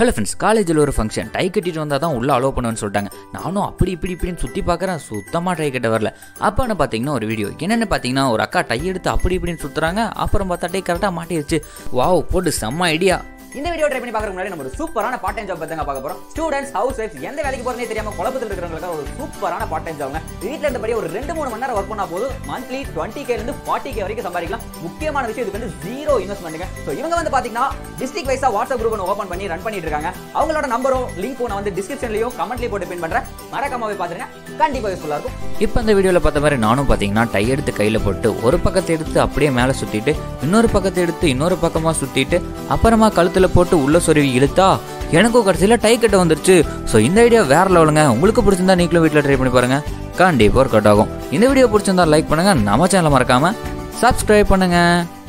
hello friends காலேஜில் ஒரு function tie கட்டிட்டு வந்தால் தான் உள்ளே அலோவ் பண்ணுவேன்னு சொல்லிட்டாங்க நானும் அப்படி இப்படி இப்படின்னு சுற்றி பார்க்குறேன் சுத்தமாக டை கட்ட வரல அப்போன்னு பார்த்தீங்கன்னா ஒரு வீடியோ என்னென்னு பார்த்தீங்கன்னா ஒரு அக்கா டை எடுத்து அப்படி இப்படின்னு சுற்றுறாங்க அப்புறம் பார்த்தா டை கரெக்டாக மாட்டிருச்சு வாவ் போட்டு செம்ம ஐடியா இந்த வீடியோ ட்ரை பண்ணி பார்க்கறதுக்கு முன்னாடி நம்ம ஒரு சூப்பரான பார்ட் டைம் ஜாப் பத்தி தாங்க பார்க்க போறோம் ஸ்டூடெண்ட்ஸ் ஹவுஸ் ஒய்ஃப்ஸ் எந்த வேலைக்கு போறதே தெரியாம குழப்பத்தில் இருக்கிறவங்களுக்கு ஒரு சூப்பரான பார்ட் டைம் ஜாப்ங்க வீட்ல இருந்தபடியே ஒரு ரெண்டு மூணு மணி நேரம் ஒர்க் பண்ணா போதும் மந்த்லி டுவெண்ட்டி கே இருந்து ஃபார்ட்டி கே வரைக்கும் சம்பாதிக்கலாம் முக்கியமான விஷயம் இதுக்கு வந்து ஜீரோ இன்வெஸ்ட்மெண்ட்டுங்க ஸோ இவங்க வந்து பாத்தீங்கன்னா டிஸ்ட்ரிக்ட் வைஸா வாட்ஸ்அப் குரூப் ஒன்று ஓப்பன் பண்ணி ரன் பண்ணிட்டு இருக்காங்க அவங்களோட நம்பரும் லிங்க்கும் நான் வந்து டிஸ்கிரிப்ஷன்லயும் கமெண்ட்லயும் போட்டு பின் பண்றேன் மறக்காம போய் பாத்துருங்க கண்டிப்பா யூஸ்ஃபுல்லா இருக்கும் இப்போ இந்த வீடியோவில் பார்த்த மாதிரி நானும் பார்த்தீங்கன்னா டை எடுத்து கையில் போட்டு ஒரு பக்கத்தை எடுத்து அப்படியே மேலே சுற்றிட்டு இன்னொரு பக்கத்தை எடுத்து இன்னொரு பக்கமாக சுற்றிட்டு அப்புறமா கழுத்தில் போட்டு உள்ள சொருவி இழுத்தா எனக்கும் கடைசியில் டை கட்ட வந்துருச்சு ஸோ இந்த ஐடியா வேற லெவலுங்க உங்களுக்கு பிடிச்சிருந்தா நீங்களும் வீட்டில் ட்ரை பண்ணி பாருங்க கண்டிப்பாக ஒர்க் அவுட் ஆகும் இந்த வீடியோ பிடிச்சிருந்தா லைக் பண்ணுங்க நம்ம சேனலை மறக்காம சப்ஸ்கிரைப் பண்ணுங்க